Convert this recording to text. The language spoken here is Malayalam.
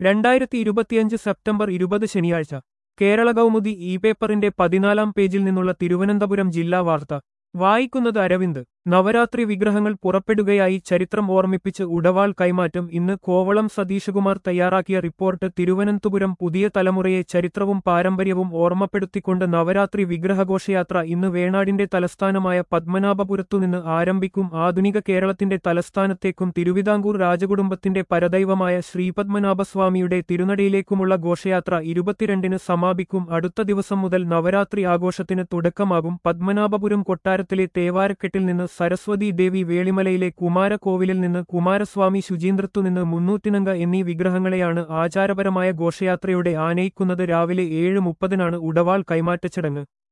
രണ്ടായിരത്തി ഇരുപത്തിയഞ്ച് സെപ്റ്റംബർ ഇരുപത് ശനിയാഴ്ച കേരള കൗമുദി ഇ പേപ്പറിന്റെ പതിനാലാം പേജിൽ നിന്നുള്ള തിരുവനന്തപുരം ജില്ലാ വാർത്ത വായിക്കുന്നത് അരവിന്ദ് നവരാത്രി വിഗ്രഹങ്ങൾ പുറപ്പെടുകയായി ചരിത്രം ഓർമ്മിപ്പിച്ച് ഉടവാൾ കൈമാറ്റം ഇന്ന് കോവളം സതീശകുമാർ തയ്യാറാക്കിയ റിപ്പോർട്ട് തിരുവനന്തപുരം പുതിയ തലമുറയെ ചരിത്രവും പാരമ്പര്യവും ഓർമ്മപ്പെടുത്തിക്കൊണ്ട് നവരാത്രി വിഗ്രഹഘോഷയാത്ര ഇന്ന് വേണാടിന്റെ തലസ്ഥാനമായ പത്മനാഭപുരത്തുനിന്ന് ആരംഭിക്കും ആധുനിക കേരളത്തിന്റെ തലസ്ഥാനത്തേക്കും തിരുവിതാംകൂർ രാജകുടുംബത്തിന്റെ പരദൈവമായ ശ്രീപത്മനാഭസ്വാമിയുടെ തിരുനടയിലേക്കുമുള്ള ഘോഷയാത്ര ഇരുപത്തിരണ്ടിന് സമാപിക്കും അടുത്ത ദിവസം മുതൽ നവരാത്രി ആഘോഷത്തിന് തുടക്കമാകും പത്മനാഭപുരം കൊട്ടാരത്തിലെ തേവാരക്കെട്ടിൽ നിന്ന് സരസ്വതി ദേവി വേളിമലയിലെ കുമാരകോവിലിൽ നിന്ന് കുമാരസ്വാമി ശുചീന്ദ്രത്തുനിന്ന് മുന്നൂറ്റിനങ്ക എന്നീ വിഗ്രഹങ്ങളെയാണ് ആചാരപരമായ ഘോഷയാത്രയുടെ ആനയിക്കുന്നത് രാവിലെ ഏഴ് മുപ്പതിനാണ് ഉടവാൾ കൈമാറ്റച്ചടങ്ങ്